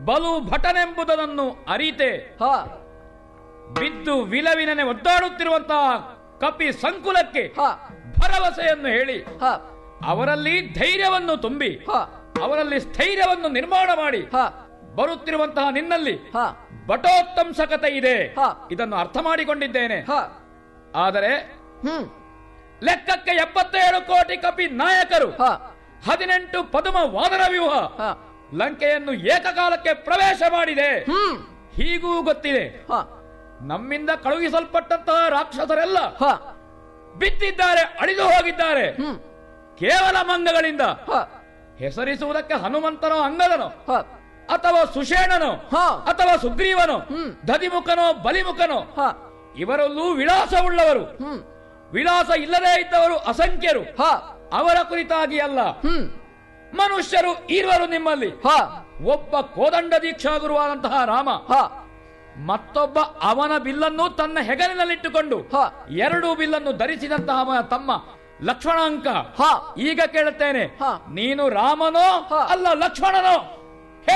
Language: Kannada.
ಬಲು ಭಟನೆಂಬುದನ್ನು ಅರಿತೆ ಹ ಬಿದ್ದು ವಿಲವಿನನೆ ಒದ್ದಾಡುತ್ತಿರುವಂತಹ ಕಪಿ ಸಂಕುಲಕ್ಕೆ ಹ ಭರವಸೆಯನ್ನು ಹೇಳಿ ಹ ಅವರಲ್ಲಿ ಧೈರ್ಯವನ್ನು ತುಂಬಿ ಹ ಅವರಲ್ಲಿ ಸ್ಥೈರ್ಯವನ್ನು ನಿರ್ಮಾಣ ಮಾಡಿ ಹ ಬರುತ್ತಿರುವಂತಹ ನಿನ್ನಲ್ಲಿ ಹ ಬಟೋತ್ತಂಸಕತೆ ಇದೆ ಹ. ಇದನ್ನು ಅರ್ಥ ಮಾಡಿಕೊಂಡಿದ್ದೇನೆ ಹ ಆದರೆ ಹ್ಮ್ ಲೆಕ್ಕಕ್ಕೆ ಎಪ್ಪತ್ತೇಳು ಕೋಟಿ ಕಪಿ ನಾಯಕರು ಹ ಹದಿನೆಂಟು ಪದುಮ ವಾದನ ವ್ಯೂಹ ಹ ಲಂಕೆಯನ್ನು ಏಕಕಾಲಕ್ಕೆ ಪ್ರವೇಶ ಮಾಡಿದೆ ಹ್ಮ್ ಹೀಗೂ ಗೊತ್ತಿದೆ ಹ ನಮ್ಮಿಂದ ಕಳುಹಿಸಲ್ಪಟ್ಟಂತಹ ರಾಕ್ಷಸರೆಲ್ಲ ಹ ಬಿದ್ದಿದ್ದಾರೆ ಅಳಿದು ಹೋಗಿದ್ದಾರೆ ಹ್ಮ್ ಕೇವಲ ಮಂಗಗಳಿಂದ ಹ ಹೆಸರಿಸುವುದಕ್ಕೆ ಹನುಮಂತನೋ ಅಂಗದನೋ ಹ ಅಥವಾ ಸುಷೇಣನೋ ಹ ಅಥವಾ ಸುಗ್ರೀವನೋ ಹ್ಮ್. ದಧಿಮುಖನೋ ಬಲಿಮುಖನೋ ಹ ಇವರಲ್ಲೂ ವಿಳಾಸವುಳ್ಳವರು ಹ್ಮ್ ವಿಳಾಸ ಇಲ್ಲದೇ ಇದ್ದವರು ಅಸಂಖ್ಯರು ಹ ಅವರ ಕುರಿತಾಗಿ ಅಲ್ಲ ಹ್ಮ್ ಮನುಷ್ಯರು ಇರುವರು ನಿಮ್ಮಲ್ಲಿ ಹ ಒಬ್ಬ ಕೋದಂಡ ದೀಕ್ಷಾ ಗುರುವಾದಂತಹ ರಾಮ ಹ ಮತ್ತೊಬ್ಬ ಅವನ ಬಿಲ್ಲನ್ನು ತನ್ನ ಹೆಗಲಿನಲ್ಲಿಟ್ಟುಕೊಂಡು ಹ ಎರಡು ಬಿಲ್ಲನ್ನು ಧರಿಸಿದಂತಹ ಅವನ ತಮ್ಮ ಲಕ್ಷ್ಮಣಾಂಕ ಹ ಈಗ ಕೇಳುತ್ತೇನೆ ಹ. ನೀನು ರಾಮನೋ ಹ. ಅಲ್ಲ ಲಕ್ಷ್ಮಣನೋ